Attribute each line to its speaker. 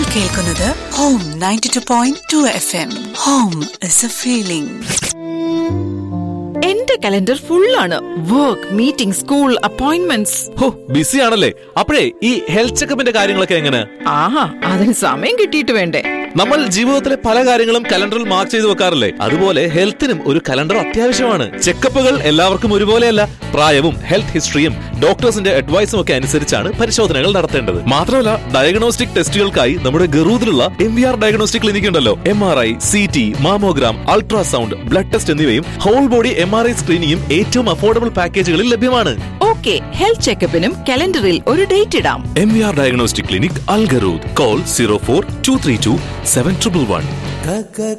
Speaker 1: കേൾക്കുന്നത് home ninety two point two F M home is a feeling
Speaker 2: എന്റെ calendar ഫുള്ളാണ് work meeting school appointments
Speaker 3: ഹോ busy ആണല്ലേ അപ്പോഴേ ഈ ഹെൽത്ത് ചെക്കപ്പിന്റെ കാര്യങ്ങളൊക്കെ എങ്ങനെ
Speaker 2: ആഹാ അതിന് സമയം കിട്ടിയിട്ട് വേണ്ടേ
Speaker 3: നമ്മൾ ജീവിതത്തിലെ പല കാര്യങ്ങളും കലണ്ടറിൽ മാർക്ക് ചെയ്ത് വെക്കാറില്ലേ അതുപോലെ ഹെൽത്തിനും ഒരു കലണ്ടർ അത്യാവശ്യമാണ് ചെക്കപ്പുകൾ എല്ലാവർക്കും ഒരുപോലെയല്ല പ്രായവും ഹെൽത്ത് ഹിസ്റ്ററിയും ഡോക്ടേഴ്സിന്റെ അഡ്വൈസും ഒക്കെ അനുസരിച്ചാണ് പരിശോധനകൾ നടത്തേണ്ടത് മാത്രമല്ല ഡയഗ്നോസ്റ്റിക് ടെസ്റ്റുകൾക്കായി നമ്മുടെ ഗറൂദിലുള്ള M V R diagnostic clinic ഉണ്ടല്ലോ M R I C T mammogram ultrasound blood test എന്നിവയും whole body M R I സ്ക്രീനിങ്ങും ഏറ്റവും അഫോർഡബിൾ പാക്കേജുകളിൽ ലഭ്യമാണ്
Speaker 2: ഓക്കെ ഹെൽത്ത് ചെക്കപ്പിനും കലണ്ടറിൽ ഒരു ഡേറ്റ് ഇടാം
Speaker 3: M V R diagnostic clinic Al Garhoud call zero four two three two seven triple one